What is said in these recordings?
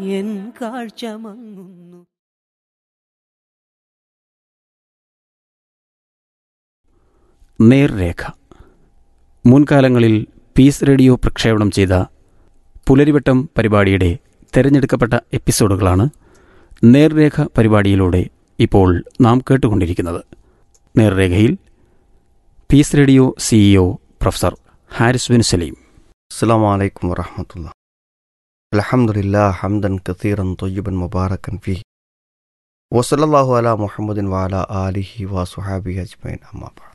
N കാഴ്ച മങ്ങുന്നു നേർരേഖ മുൻകാലങ്ങളിൽ പീസ് റേഡിയോ പ്രക്ഷേപണം ചെയ്ത പുലരിവട്ടം പരിപാടിയുടെ തിരഞ്ഞെടുക്കപ്പെട്ട എപ്പിസോഡുകളാണ് നേർരേഖ പരിപാടിയിലൂടെ ഇപ്പോൾ നാം കേട്ടുകൊണ്ടിരിക്കുന്നത് നേർരേഖയിൽ peace radio CEO professor Haris bin Saleem السلام عليكم ورحمة الله الحمد لله حمدا كثيرا طيبا مباركا فيه وصلى الله على محمد وعلى آله وصحابه أجمعين أما بعد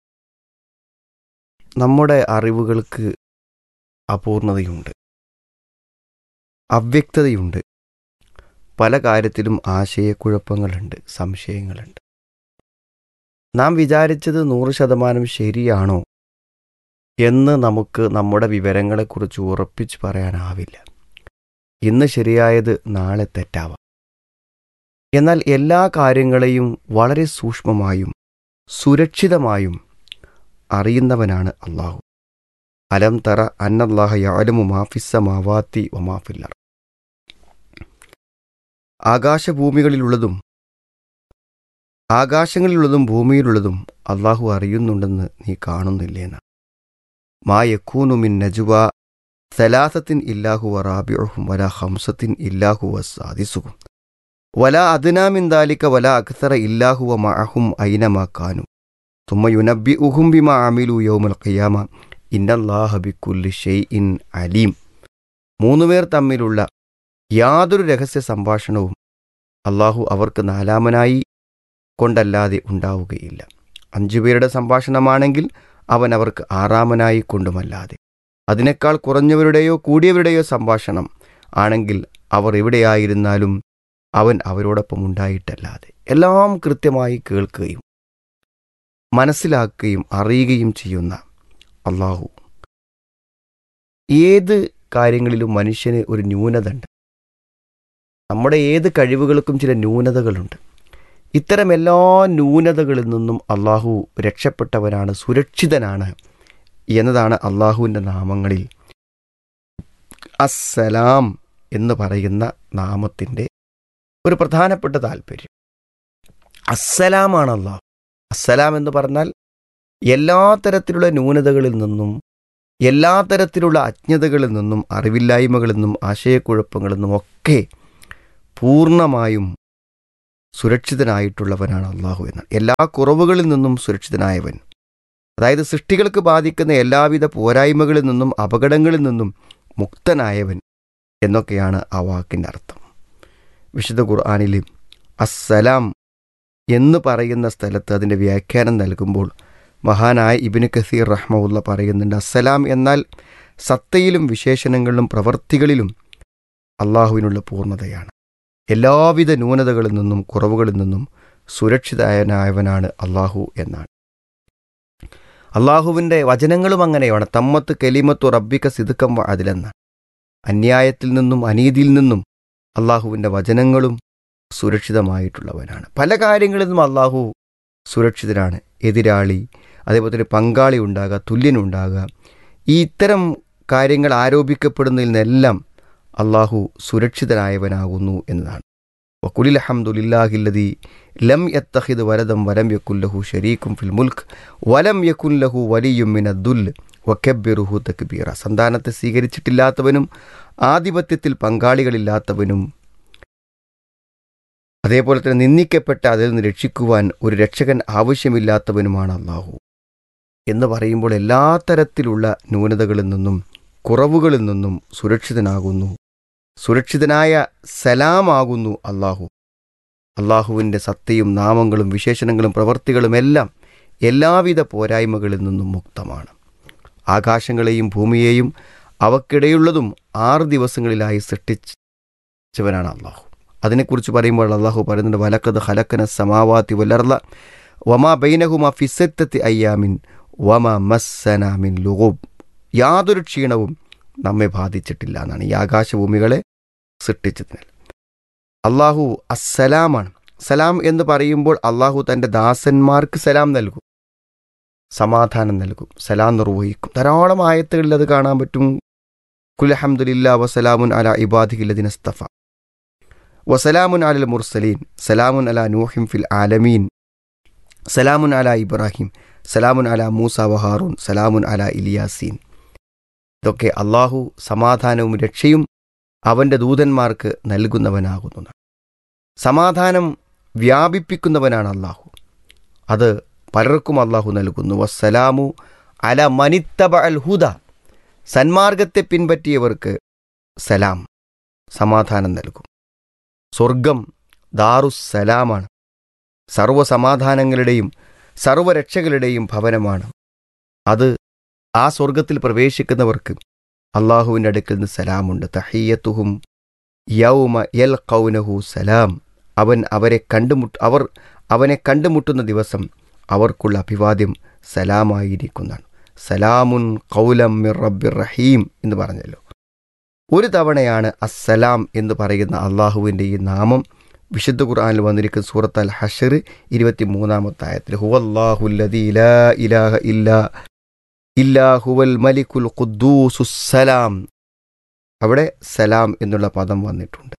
നമ്മുടെ അറിവുകൾക്ക് അപൂർണതയുണ്ട് അവ്യക്തതയുണ്ട് പല കാര്യത്തിലും ആശയക്കുഴപ്പങ്ങളുണ്ട് സംശയങ്ങളുണ്ട് നാം വിചാരിച്ചത് നൂറ് ശതമാനം ശരിയാണോ എന്ന് നമുക്ക് നമ്മുടെ വിവരങ്ങളെക്കുറിച്ച് ഉറപ്പിച്ച് പറയാനാവില്ല ഇന്ന് ശരിയായത് നാളെ തെറ്റാവാം എന്നാൽ എല്ലാ കാര്യങ്ങളെയും വളരെ സൂക്ഷ്മമായും സുരക്ഷിതമായും അറിയുന്നവനാണ് അള്ളാഹു അലം തറ അന്നല്ലാഹ യാലമു മാഫിസ മാവാത്തി വമാഫില്ലർ ആകാശഭൂമികളിലുള്ളതും ആകാശങ്ങളിലുള്ളതും ഭൂമിയിലുള്ളതും അള്ളാഹു അറിയുന്നുണ്ടെന്ന് നീ കാണുന്നില്ലേന്ന് മാ യക്കൂനു മിൻ നജുവ സലാസത്തിൻ ഇല്ലാഹു റാബിഉഹും വല ഹംസത്തിൻ ഇല്ലാഹു സാദിസുഹും വല അദ്നാമിൻ ദാലിക വല അക്സറ ഇല്ലാഹു മഅഹും ഐനമാ കാനു തുമ്മ യുനബി ഉഹും ബിമ അമിലു യൗമൽ ഖിയാമ ഇന്നല്ലാഹ ബിക്കുല്ലി ഷെയ്ഇൻ അലീം മൂന്നുപേർ തമ്മിലുള്ള യാതൊരു രഹസ്യ സംഭാഷണവും അള്ളാഹു അവർക്ക് നാലാമനായി കൊണ്ടല്ലാതെ ഉണ്ടാവുകയില്ല അഞ്ചുപേരുടെ സംഭാഷണമാണെങ്കിൽ അവൻ അവർക്ക് ആറാമനായി കൊണ്ടുമല്ലാതെ അതിനേക്കാൾ കുറഞ്ഞവരുടെയോ കൂടിയവരുടെയോ സംഭാഷണം ആണെങ്കിൽ അവർ എവിടെയായിരുന്നാലും അവൻ അവരോടൊപ്പം ഉണ്ടായിട്ടല്ലാതെ എല്ലാം കൃത്യമായി കേൾക്കുകയും മനസ്സിലാക്കുകയും അറിയുകയും ചെയ്യുന്ന അള്ളാഹു ഏത് കാര്യങ്ങളിലും മനുഷ്യന് ഒരു ന്യൂനത ഉണ്ട് നമ്മുടെ ഏത് കഴിവുകൾക്കും ചില ന്യൂനതകളുണ്ട് ഇത്തരം എല്ലാ ന്യൂനതകളിൽ നിന്നും അള്ളാഹു രക്ഷപ്പെട്ടവനാണ് സുരക്ഷിതനാണ് എന്നതാണ് അള്ളാഹുവിൻ്റെ നാമങ്ങളിൽ അസ്സലാം എന്ന് പറയുന്ന നാമത്തിൻ്റെ ഒരു പ്രധാനപ്പെട്ട താല്പര്യം അസ്സലാമാണ് അള്ളാഹു അസ്സലാം എന്ന് പറഞ്ഞാൽ എല്ലാ തരത്തിലുള്ള ന്യൂനതകളിൽ നിന്നും എല്ലാ തരത്തിലുള്ള അജ്ഞതകളിൽ നിന്നും അറിവില്ലായ്മകളിൽ നിന്നും ആശയക്കുഴപ്പങ്ങളിൽ നിന്നും ഒക്കെ പൂർണ്ണമായും സുരക്ഷിതനായിട്ടുള്ളവനാണ് അള്ളാഹു എന്ന് എല്ലാ കുറവുകളിൽ നിന്നും സുരക്ഷിതനായവൻ അതായത് സൃഷ്ടികൾക്ക് ബാധിക്കുന്ന എല്ലാവിധ പോരായ്മകളിൽ നിന്നും അപകടങ്ങളിൽ നിന്നും മുക്തനായവൻ എന്നൊക്കെയാണ് ആ വാക്കിൻ്റെ അർത്ഥം വിശുദ്ധ ഖുർആാനിൽ അസ്സലാം എന്ന് പറയുന്ന സ്ഥലത്ത് അതിൻ്റെ വ്യാഖ്യാനം നൽകുമ്പോൾ മഹാനായ ഇബിന് കസീർ റഹ്മുല്ല പറയുന്നുണ്ട് അസ്സലാം എന്നാൽ സത്തയിലും വിശേഷണങ്ങളിലും പ്രവൃത്തികളിലും അള്ളാഹുവിനുള്ള പൂർണ്ണതയാണ് എല്ലാവിധ ന്യൂനതകളിൽ നിന്നും കുറവുകളിൽ നിന്നും സുരക്ഷിതനായവനാണ് അള്ളാഹു എന്നാണ് അള്ളാഹുവിൻ്റെ വചനങ്ങളും അങ്ങനെയാണ് തമ്മത്ത് കെലിമത്തു റബ്ബിക്ക സിതുക്കം അതിലെന്നാണ് അന്യായത്തിൽ നിന്നും അനീതിയിൽ നിന്നും അള്ളാഹുവിൻ്റെ വചനങ്ങളും സുരക്ഷിതമായിട്ടുള്ളവനാണ് പല കാര്യങ്ങളിൽ നിന്നും അള്ളാഹു സുരക്ഷിതനാണ് എതിരാളി അതേപോലെ തന്നെ പങ്കാളി ഉണ്ടാകുക തുല്യനുണ്ടാകുക ഈ ഇത്തരം കാര്യങ്ങൾ ആരോപിക്കപ്പെടുന്നതിൽ നിന്നെല്ലാം അള്ളാഹു സുരക്ഷിതനായവനാകുന്നു എന്നതാണ് വക്കുലിൽ അഹമ്മദുലില്ലാഹില്ലതി ലം യത്തഹിദ് വരദം വലം യക്കുല്ലഹു ഷരീഖും ഫിൽ മുൽക്ക് വലം യക്കുല്ലഹു വലിയും മിനദ്ദുൽ വക്കബിറുഹു തക്ബീറ സന്താനത്തെ സ്വീകരിച്ചിട്ടില്ലാത്തവനും ആധിപത്യത്തിൽ പങ്കാളികളില്ലാത്തവനും അതേപോലെ തന്നെ നിന്ദിക്കപ്പെട്ട അതിൽ നിന്ന് രക്ഷിക്കുവാൻ ഒരു രക്ഷകൻ ആവശ്യമില്ലാത്തവനുമാണ് അള്ളാഹു എന്ന് പറയുമ്പോൾ എല്ലാ തരത്തിലുള്ള ന്യൂനതകളിൽ നിന്നും കുറവുകളിൽ നിന്നും സുരക്ഷിതനാകുന്നു സുരക്ഷിതനായ സലാമാകുന്നു അള്ളാഹു അള്ളാഹുവിൻ്റെ സത്യയും നാമങ്ങളും വിശേഷണങ്ങളും പ്രവൃത്തികളും എല്ലാം എല്ലാവിധ പോരായ്മകളിൽ നിന്നും മുക്തമാണ് ആകാശങ്ങളെയും ഭൂമിയെയും അവക്കിടയുള്ളതും ആറ് ദിവസങ്ങളിലായി സൃഷ്ടിച്ചവനാണ് അള്ളാഹു അതിനെക്കുറിച്ച് പറയുമ്പോൾ അള്ളാഹു പറയുന്നുണ്ട് വലക്കത് ഹലക്കന സമാവാത്തി വലർല വമാ ബൈനഹുമ ഫിസത്തത്തി അയ്യാമിൻ വമ മസ്സനാമിൻ ലുഗോബ് യാതൊരു ക്ഷീണവും നമ്മെ ബാധിച്ചിട്ടില്ല എന്നാണ് ഈ ആകാശഭൂമികളെ സൃഷ്ടിച്ചതിനാൽ അള്ളാഹു അസ്സലാമാണ് സലാം എന്ന് പറയുമ്പോൾ അള്ളാഹു തൻ്റെ ദാസന്മാർക്ക് സലാം നൽകും സമാധാനം നൽകും സലാം നിർവഹിക്കും ധാരാളം ആയത്തുകളിൽ അത് കാണാൻ പറ്റും കുലഹമ്മദില്ല വസലാമുൻ അല ഇബാദിഹില്ലദിനസ്തഫ വസലാമുൻ അലൽ മുർസലീൻ സലാമുൻ അല നൂഹിം ഫിൽ ആലമീൻ സലാമുൻ അല ഇബ്രാഹിം സലാമുൻ അല മൂസ വഹാറൂൻ സലാമുൻ അല ഇലിയാസീൻ ഇതൊക്കെ അള്ളാഹു സമാധാനവും രക്ഷയും അവൻ്റെ ദൂതന്മാർക്ക് നൽകുന്നവനാകുന്നതാണ് സമാധാനം വ്യാപിപ്പിക്കുന്നവനാണ് അള്ളാഹു അത് പലർക്കും അള്ളാഹു നൽകുന്നു വസ്സലാമു അല മനിത്തബ അൽ ഹുദ സന്മാർഗത്തെ പിൻപറ്റിയവർക്ക് സലാം സമാധാനം നൽകും സ്വർഗം ദാറുസ്സലാമാണ് സർവ്വസമാധാനങ്ങളുടെയും സർവ്വരക്ഷകളുടെയും ഭവനമാണ് അത് ആ സ്വർഗത്തിൽ പ്രവേശിക്കുന്നവർക്ക് അള്ളാഹുവിൻ്റെ അടുക്കൽ നിന്ന് സലാമുണ്ട് തഹയ്യത്തുഹും യൗമ യൽ കൗനഹു സലാം അവൻ അവരെ കണ്ടുമുട്ട് അവർ അവനെ കണ്ടുമുട്ടുന്ന ദിവസം അവർക്കുള്ള അഭിവാദ്യം സലാമായിരിക്കുന്നതാണ് സലാമുൻ കൗലം മിർ റബ്ബിർ റഹീം എന്ന് പറഞ്ഞല്ലോ ഒരു തവണയാണ് അസ്സലാം എന്ന് പറയുന്ന അള്ളാഹുവിൻ്റെ ഈ നാമം വിശുദ്ധ ഖുർആനിൽ വന്നിരിക്കുന്ന സൂറത്ത് അൽ ഹഷർ ഇരുപത്തി മൂന്നാമത്തെ ആയത്തിൽ ഹുവല്ലാഹുല്ലദീ ലാ ഇലാഹ ഇല്ലാ ഇല്ലാ ഹുവൽ മലിക്കുൽ ഖുദ്ദൂസുസ്സലാം അവിടെ സലാം എന്നുള്ള പദം വന്നിട്ടുണ്ട്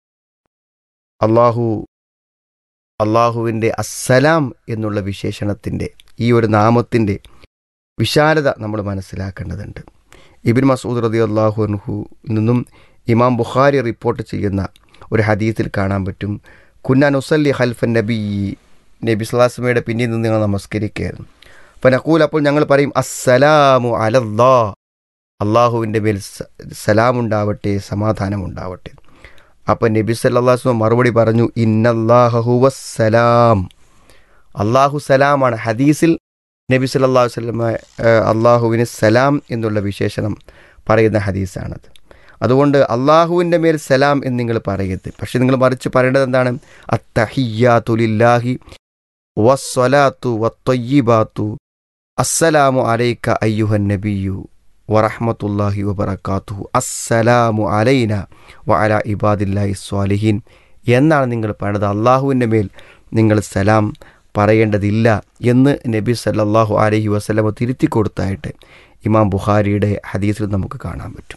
അള്ളാഹു അള്ളാഹുവിൻ്റെ അസ്സലാം എന്നുള്ള വിശേഷണത്തിൻ്റെ ഈ ഒരു നാമത്തിൻ്റെ വിശാലത നമ്മൾ മനസ്സിലാക്കേണ്ടതുണ്ട് ഇബിൻ മസൂദ് റതി അള്ളാഹുൻഹു നിന്നും ഇമാം ബുഖാരി റിപ്പോർട്ട് ചെയ്യുന്ന ഒരു ഹദീസിൽ കാണാൻ പറ്റും കുന്ന നുസല്ലി ഹൽഫൻ നബി നബി സ്വലാസ്മയുടെ പിന്നിൽ നിന്ന് ഞങ്ങൾ നമസ്കരിക്കുകയായിരുന്നു അപ്പം നക്കൂൽ അപ്പോൾ ഞങ്ങൾ പറയും അസ്സലാമു അലല്ലാ അള്ളാഹുവിൻ്റെ മേൽ സ- സലാമുണ്ടാവട്ടെ സമാധാനമുണ്ടാവട്ടെ അപ്പം നബി സല്ലാസ്മ മറുപടി പറഞ്ഞു ഇന്നല്ലാഹുവസ്സലാം അള്ളാഹു സലാമാണ് ഹദീസിൽ നബി സല്ലല്ലാഹു അലൈഹി വസല്ലമ ഏഹ്, അള്ളാഹുവിന് സലാം എന്നുള്ള വിശേഷണം പറയുന്ന ഹദീസാണത് അതുകൊണ്ട് അള്ളാഹുവിൻ്റെ മേൽ സലാം എന്ന് നിങ്ങൾ പറയരുത് പക്ഷെ നിങ്ങൾ മറിച്ച് പറയേണ്ടത് എന്താണ് അത്തഹിയാത്തുലില്ലാഹി വസ്വലാത്തു വത്തൊയ്യിബാത്തു അസ്സലാമു അലൈക്ക അയ്യുഹൻ നബിയു വറഹ്മത്തുള്ളാഹി വബറകാതുഹു അസ്സലാമു അലൈന വ അല ഇബാദില്ലാഹി സ്വാലിഹീൻ എന്നാണ് നിങ്ങൾ പറയുന്നത് അള്ളാഹുവിൻ്റെ മേൽ നിങ്ങൾ സലാം പറയേണ്ടതില്ല എന്ന് നബി സല്ലല്ലാഹു അലൈഹി വസല്ലമ തിരുത്തി കൊടുത്തായിട്ട് ഇമാം ബുഖാരിയുടെ ഹദീസിൽ നമുക്ക് കാണാൻ പറ്റും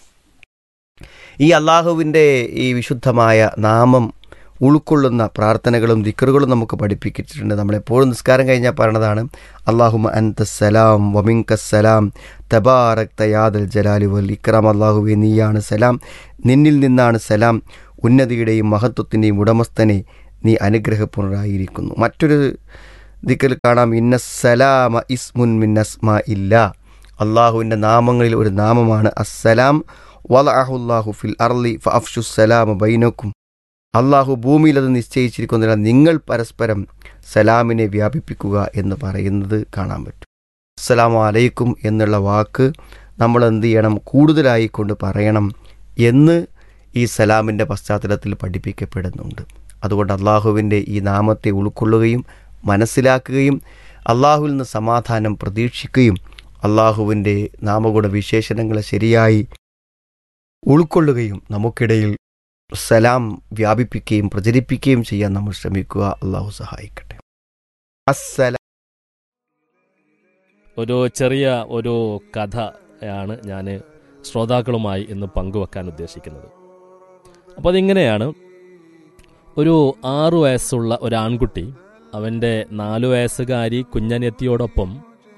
ഈ അള്ളാഹുവിൻ്റെ ഈ വിശുദ്ധമായ നാമം ഉൾക്കൊള്ളുന്ന പ്രാർത്ഥനകളും ദിക്കറുകളും നമുക്ക് പഠിപ്പിച്ചിട്ടുണ്ട് നമ്മളെപ്പോഴും നിസ്കാരം കഴിഞ്ഞാൽ പറയണതാണ് അള്ളാഹുമ അൻതസ്സലാം വമിങ്കസ്സലാം തബാറക് തയാദൽ ജലാലി വൽ ഇക്രാം അള്ളാഹുവെ നീയാണ് സലാം നിന്നിൽ നിന്നാണ് സലാം ഉന്നതിയുടെയും മഹത്വത്തിൻ്റെയും ഉടമസ്ഥനെ നീ അനുഗ്രഹപൂർണ്ണരായിരിക്കുന്നു മറ്റൊരു ദിക്കൽ കാണാം ഇന്നസ്സലാമ ഇസ്മുൻ മിന്നസ്മ ഇല്ല അള്ളാഹുവിൻ്റെ നാമങ്ങളിൽ ഒരു നാമമാണ് അസ്സലാം വലഅഹുല്ലാഹു ഫിൽ അർലി ഫഅഫ്ഷുസ്സലാമ ബൈനക്കും അള്ളാഹു ഭൂമിയിൽ അത് നിശ്ചയിച്ചിരിക്കുന്നതിനാൽ നിങ്ങൾ പരസ്പരം സലാമിനെ വ്യാപിപ്പിക്കുക എന്ന് പറയുന്നത് കാണാൻ പറ്റും അസ്സലാമു അലൈക്കും എന്നുള്ള വാക്ക് നമ്മൾ എന്ത് ചെയ്യണം കൂടുതലായി കൊണ്ട് പറയണം എന്ന് ഈ സലാമിൻ്റെ പശ്ചാത്തലത്തിൽ പഠിപ്പിക്കപ്പെടുന്നുണ്ട് അതുകൊണ്ട് അള്ളാഹുവിൻ്റെ ഈ നാമത്തെ ഉൾക്കൊള്ളുകയും മനസ്സിലാക്കുകയും അള്ളാഹുവിൽ നിന്ന് സമാധാനം പ്രതീക്ഷിക്കുകയും അള്ളാഹുവിൻ്റെ നാമഗുണ വിശേഷണങ്ങളെ ശരിയായി ഉൾക്കൊള്ളുകയും നമുക്കിടയിൽ സലാം വ്യാപിപ്പിക്കുകയും പ്രചരിപ്പിക്കുകയും ചെയ്യാൻ നമ്മൾ ശ്രമിക്കുക അള്ളാഹു സഹായിക്കട്ടെ അസ്സലാം ഒരു ചെറിയ ഒരു കഥയാണ് ഞാൻ ശ്രോതാക്കളുമായി ഇന്ന് പങ്കുവെക്കാൻ ഉദ്ദേശിക്കുന്നത് അപ്പോൾ അതിങ്ങനെയാണ് ഒരു ആറു വയസ്സുള്ള ഒരു ആൺകുട്ടി അവൻ്റെ നാലു വയസ്സുകാരി കുഞ്ഞനെത്തിയോടൊപ്പം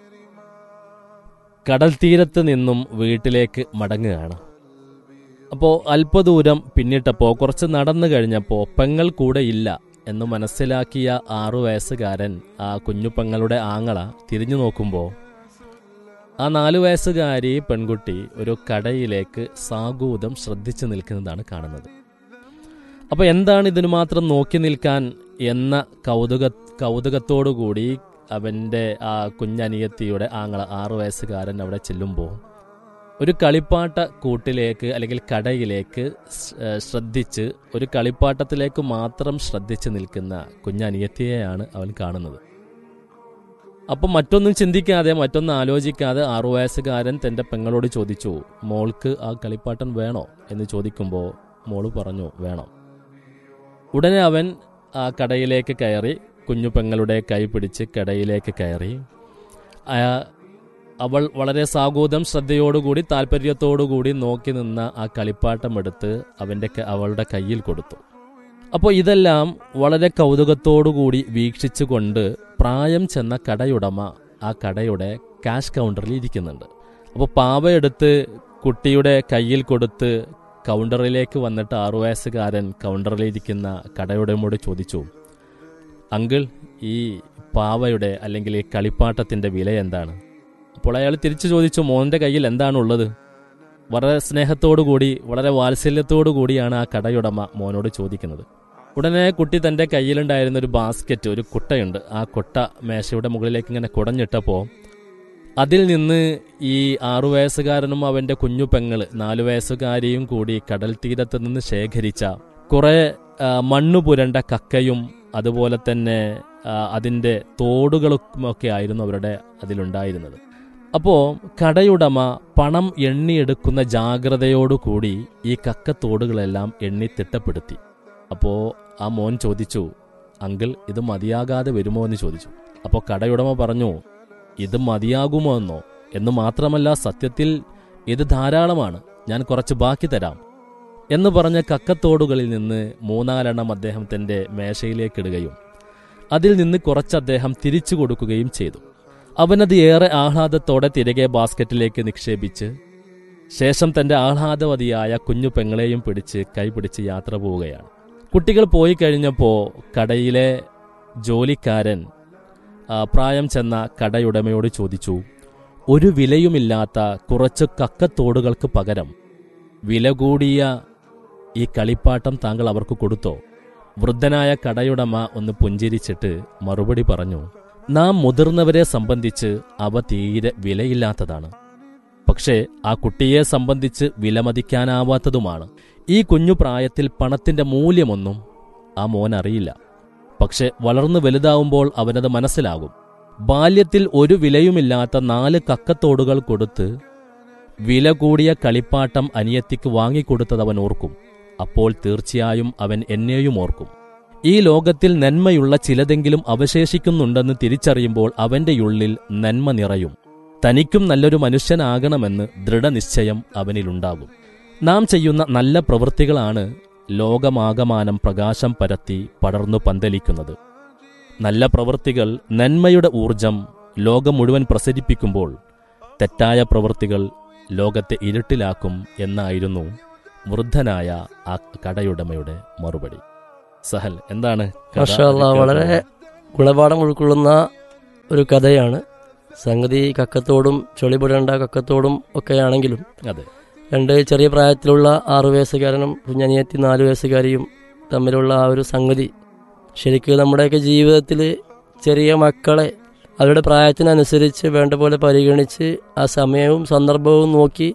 കടൽ തീരത്ത് നിന്നും വീട്ടിലേക്ക് മടങ്ങുകയാണ് അപ്പോൾ അല്പദൂരം പിന്നിട്ടപ്പോൾ കുറച്ച് നടന്നു കഴിഞ്ഞപ്പോൾ പെങ്ങൾ കൂടെ ഇല്ല എന്ന് മനസ്സിലാക്കിയ ആറു വയസ്സുകാരൻ ആ കുഞ്ഞു പെങ്ങളുടെ ആങ്ങള തിരിഞ്ഞു നോക്കുമ്പോൾ ആ നാലു വയസ്സുകാരി പെൺകുട്ടി ഒരു കടയിലേക്ക് സാഗൂതം ശ്രദ്ധിച്ചു നിൽക്കുന്നതാണ് കാണുന്നത് അപ്പോൾ എന്താണ് ഇതിനു മാത്രം നോക്കി നിൽക്കാൻ എന്ന കൗതുക കൗതുകത്തോടുകൂടി അവൻ്റെ ആ കുഞ്ഞനിയത്തിയുടെ ആങ്ങള ആറു വയസ്സുകാരൻ അവിടെ ചെല്ലുമ്പോൾ ഒരു കളിപ്പാട്ട കൂട്ടിലേക്ക് അല്ലെങ്കിൽ കടയിലേക്ക് സ്- ഏ, ശ്രദ്ധിച്ച് ഒരു കളിപ്പാട്ടത്തിലേക്ക് മാത്രം ശ്രദ്ധിച്ച് നിൽക്കുന്ന കുഞ്ഞനിയത്തിയെയാണ് അവൻ കാണുന്നത് അപ്പം മറ്റൊന്നും ചിന്തിക്കാതെ മറ്റൊന്നും ആലോചിക്കാതെ ആറു വയസ്സുകാരൻ തൻ്റെ പെങ്ങളോട് ചോദിച്ചു മോൾക്ക് ആ കളിപ്പാട്ടം വേണോ എന്ന് ചോദിക്കുമ്പോൾ മോള് പറഞ്ഞു വേണം ഉടനെ അവൻ ആ കടയിലേക്ക് കയറി കുഞ്ഞു പെങ്ങളുടെ കൈ പിടിച്ച് കടയിലേക്ക് കയറി ആ- അവൾ വളരെ സാഗൂതം ശ്രദ്ധയോടുകൂടി താല്പര്യത്തോടുകൂടി നോക്കി നിന്ന ആ കളിപ്പാട്ടം എടുത്ത് അവൻ്റെ ക- അവളുടെ കയ്യിൽ കൊടുത്തു അപ്പോൾ ഇതെല്ലാം വളരെ കൗതുകത്തോടുകൂടി വീക്ഷിച്ചുകൊണ്ട് പ്രായം ചെന്ന കടയുടമ ആ കടയുടെ ക്യാഷ് കൗണ്ടറിൽ ഇരിക്കുന്നുണ്ട് അപ്പോൾ പാവയെടുത്ത് കുട്ടിയുടെ കയ്യിൽ കൊടുത്ത് കൗണ്ടറിലേക്ക് വന്നിട്ട് ആറു വയസ്സുകാരൻ കൗണ്ടറിലിരിക്കുന്ന കടയുടമയോട് ചോദിച്ചു അങ്കിൾ ഈ പാവയുടെ അല്ലെങ്കിൽ ഈ കളിപ്പാട്ടത്തിന്റെ വില എന്താണ് അപ്പോൾ അയാൾ തിരിച്ചു ചോദിച്ചു മോന്റെ കയ്യിൽ എന്താണുള്ളത് വളരെ സ്നേഹത്തോടു കൂടി വളരെ വാത്സല്യത്തോടു കൂടിയാണ് ആ കടയുടമ മോനോട് ചോദിക്കുന്നത് ഉടനെ കുട്ടി തന്റെ കയ്യിലുണ്ടായിരുന്ന ഒരു ബാസ്ക്കറ്റ് ഒരു കുട്ടയുണ്ട് ആ കുട്ട മേശയുടെ മുകളിലേക്ക് ഇങ്ങനെ കുടഞ്ഞിട്ടപ്പോൾ അതിൽ നിന്ന് ഈ ആറു വയസ്സുകാരനും അവന്റെ കുഞ്ഞു പെങ്ങള് നാലു വയസ്സുകാരിയും കൂടി കടൽ തീരത്ത് നിന്ന് ശേഖരിച്ച കുറെ ആ, മണ്ണു പുരണ്ട കക്കയും അതുപോലെ തന്നെ ആ, അതിന്റെ തോടുകളും ഒക്കെ ആയിരുന്നു അവരുടെ അതിലുണ്ടായിരുന്നത് അപ്പോ കടയുടമ പണം എണ്ണിയെടുക്കുന്ന ജാഗ്രതയോടുകൂടി ഈ കക്കത്തോടുകളെല്ലാം എണ്ണി തിട്ടപ്പെടുത്തി അപ്പോ ആ മോൻ ചോദിച്ചു അങ്കിൾ ഇത് മതിയാകാതെ വരുമോ എന്ന് ചോദിച്ചു അപ്പോൾ കടയുടമ പറഞ്ഞു ഇത് മതിയാകുമോ എന്നോ എന്ന് മാത്രമല്ല സത്യത്തിൽ ഇത് ധാരാളമാണ് ഞാൻ കുറച്ച് ബാക്കി തരാം എന്ന് പറഞ്ഞ കക്കത്തോടുകളിൽ നിന്ന് മൂന്നാലെണ്ണം അദ്ദേഹം തന്റെ മേശയിലേക്കിടുകയും അതിൽ നിന്ന് കുറച്ച് അദ്ദേഹം തിരിച്ചു കൊടുക്കുകയും ചെയ്തു അവനത് ഏറെ ആഹ്ലാദത്തോടെ തിരികെ ബാസ്ക്കറ്റിലേക്ക് നിക്ഷേപിച്ച് ശേഷം തന്റെ ആഹ്ലാദവതിയായ കുഞ്ഞു പെങ്ങളെയും പിടിച്ച് കൈപിടിച്ച് യാത്ര പോവുകയാണ് കുട്ടികൾ പോയി കഴിഞ്ഞപ്പോൾ കടയിലെ ജോലിക്കാരൻ ആ, പ്രായം ചെന്ന കടയുടമയോട് ചോദിച്ചു ഒരു വിലയുമില്ലാത്ത കുറച്ച് കക്കത്തോടുകൾക്ക് പകരം വില കൂടിയ ഈ കളിപ്പാട്ടം താങ്കൾ അവർക്ക് കൊടുത്തോ വൃദ്ധനായ കടയുടമ ഒന്ന് പുഞ്ചിരിച്ചിട്ട് മറുപടി പറഞ്ഞു നാം മുതിർന്നവരെ സംബന്ധിച്ച് അവ തീരെ വിലയില്ലാത്തതാണ് പക്ഷേ ആ കുട്ടിയെ സംബന്ധിച്ച് വിലമതിക്കാനാവാത്തതുമാണ് ഈ കുഞ്ഞു പ്രായത്തിൽ പണത്തിന്റെ മൂല്യമൊന്നും ആ മോൻ അറിയില്ല പക്ഷെ വളർന്നു വലുതാവുമ്പോൾ അവനത് മനസ്സിലാകും ബാല്യത്തിൽ ഒരു വിലയുമില്ലാത്ത നാല് കക്കത്തോടുകൾ കൊടുത്ത് വില കൂടിയ കളിപ്പാട്ടം അനിയത്തിക്ക് വാങ്ങിക്കൊടുത്തത് അവൻ ഓർക്കും അപ്പോൾ തീർച്ചയായും അവൻ എന്നെയും ഓർക്കും ഈ ലോകത്തിൽ നന്മയുള്ള ചിലതെങ്കിലും അവശേഷിക്കുന്നുണ്ടെന്ന് തിരിച്ചറിയുമ്പോൾ അവന്റെ ഉള്ളിൽ നന്മ നിറയും തനിക്കും നല്ലൊരു മനുഷ്യനാകണമെന്ന് ദൃഢനിശ്ചയം അവനിലുണ്ടാകും നാം ചെയ്യുന്ന നല്ല പ്രവൃത്തികളാണ് ലോകമാകമാനം പ്രകാശം പരത്തി പടർന്നു പന്തലിക്കുന്നത് നല്ല പ്രവൃത്തികൾ നന്മയുടെ ഊർജം ലോകം മുഴുവൻ പ്രസരിപ്പിക്കുമ്പോൾ തെറ്റായ പ്രവൃത്തികൾ ലോകത്തെ ഇരുട്ടിലാക്കും എന്നായിരുന്നു വൃദ്ധനായ ആ കടയുടമയുടെ മറുപടി സഹൽ എന്താണ് കഥ മാഷാ അല്ലാ, വളരെ ഗുണപാഠം ഉൾക്കൊള്ളുന്ന ഒരു കഥയാണ് സംഗതി കക്കത്തോടും ചൊളിപുരണ്ട കക്കത്തോടും ഒക്കെയാണെങ്കിലും അതെ രണ്ട് ചെറിയ പ്രായത്തിലുള്ള ആറു വയസ്സുകാരനും കുഞ്ഞനിയത്തി നാല് വയസ്സുകാരിയും തമ്മിലുള്ള ആ ഒരു സംഗതി ശരിക്കും നമ്മുടെയൊക്കെ ജീവിതത്തിൽ ചെറിയ മക്കളെ അവരുടെ പ്രായത്തിനനുസരിച്ച് വേണ്ട പോലെ പരിഗണിച്ച് ആ സമയവും സന്ദർഭവും നോക്കി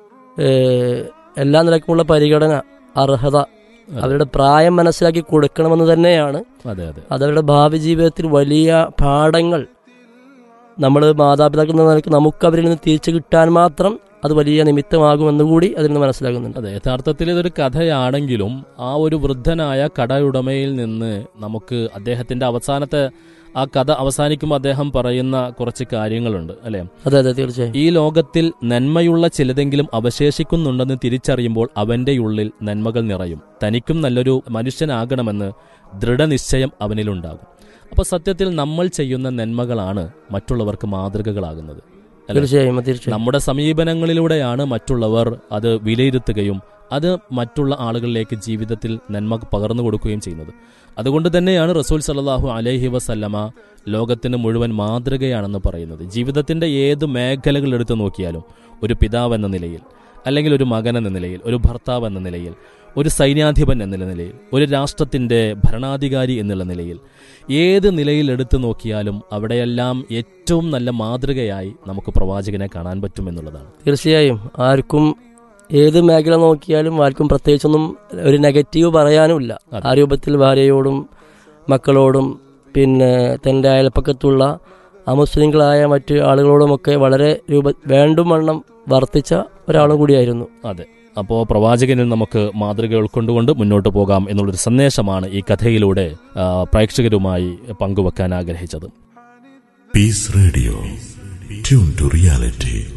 ഏഹ്, എല്ലാ നിലക്കുമുള്ള പരിഗണന അർഹത അവരുടെ പ്രായം മനസ്സിലാക്കി കൊടുക്കണമെന്ന് തന്നെയാണ് അതെ അതെ അതവരുടെ ഭാവി ജീവിതത്തിൽ വലിയ പാഠങ്ങൾ നമ്മൾ മാതാപിതാക്കൾ എന്ന നിലയ്ക്ക് നമുക്ക് അവരിൽ നിന്ന് തിരിച്ചു കിട്ടാൻ മാത്രം അത് വലിയ നിമിത്തമാകുമെന്ന് കൂടി അതിൽ നിന്ന് മനസ്സിലാകുന്നുണ്ട് അതെ യഥാർത്ഥത്തിൽ ഇതൊരു കഥയാണെങ്കിലും ആ ഒരു വൃദ്ധനായ കടയുടമയിൽ നിന്ന് നമുക്ക് അദ്ദേഹത്തിന്റെ അവസാനത്തെ ആ കഥ അവസാനിക്കുമ്പോൾ അദ്ദേഹം പറയുന്ന കുറച്ച് കാര്യങ്ങളുണ്ട് അല്ലെ അതെ അതെ തീർച്ചയായും ഈ ലോകത്തിൽ നന്മയുള്ള ചിലതെങ്കിലും അവശേഷിക്കുന്നുണ്ടെന്ന് തിരിച്ചറിയുമ്പോൾ അവന്റെ ഉള്ളിൽ നന്മകൾ നിറയും തനിക്കും നല്ലൊരു മനുഷ്യനാകണമെന്ന് ദൃഢനിശ്ചയം അവനിലുണ്ടാകും അപ്പൊ സത്യത്തിൽ നമ്മൾ ചെയ്യുന്ന നന്മകളാണ് മറ്റുള്ളവർക്ക് മാതൃകകളാകുന്നത് അല്ലേ? തീർച്ചയായും തീർച്ചയായും നമ്മുടെ സമീപനങ്ങളിലൂടെയാണ് മറ്റുള്ളവർ അത് വിലയിരുത്തുകയും അത് മറ്റുള്ള ആളുകളിലേക്ക് ജീവിതത്തിൽ നന്മ പകർന്നു കൊടുക്കുകയും ചെയ്യുന്നത് അതുകൊണ്ട് തന്നെയാണ് റസൂൽ സല്ലാഹു അലൈഹി വസല്ലമ ലോകത്തിന് മുഴുവൻ മാതൃകയാണെന്ന് പറയുന്നത് ജീവിതത്തിന്റെ ഏത് മേഖലകൾ എടുത്തു നോക്കിയാലും ഒരു പിതാവ് എന്ന നിലയിൽ അല്ലെങ്കിൽ ഒരു മകൻ എന്ന നിലയിൽ ഒരു ഭർത്താവ് എന്ന നിലയിൽ ഒരു സൈന്യാധിപൻ എന്നുള്ള നിലയിൽ ഒരു രാഷ്ട്രത്തിന്റെ ഭരണാധികാരി എന്നുള്ള നിലയിൽ ഏത് നിലയിൽ എടുത്തു നോക്കിയാലും അവിടെയെല്ലാം ഏറ്റവും നല്ല മാതൃകയായി നമുക്ക് പ്രവാചകനെ കാണാൻ പറ്റും എന്നുള്ളതാണ് തീർച്ചയായും ആർക്കും ഏത് മേഖല നോക്കിയാലും ആർക്കും പ്രത്യേകിച്ചൊന്നും ഒരു നെഗറ്റീവ് പറയാനുമില്ല അതെ. ആ രൂപത്തിൽ ഭാര്യയോടും മക്കളോടും പിന്നെ തൻ്റെ അയൽപ്പക്കത്തുള്ള അമുസ്ലിങ്ങളായ മറ്റ് ആളുകളോടുമൊക്കെ വളരെ രൂപ വേണ്ടും വണ്ണം വർത്തിച്ച ഒരാളും കൂടിയായിരുന്നു അതെ അപ്പോൾ പ്രവാചകനിൽ നമുക്ക് മാതൃക ഉൾക്കൊണ്ടുകൊണ്ട് മുന്നോട്ട് പോകാം എന്നുള്ളൊരു സന്ദേശമാണ് ഈ കഥയിലൂടെ ആ, പ്രേക്ഷകരുമായി പങ്കുവെക്കാൻ ആഗ്രഹിച്ചത് Peace Radio. Tune to reality.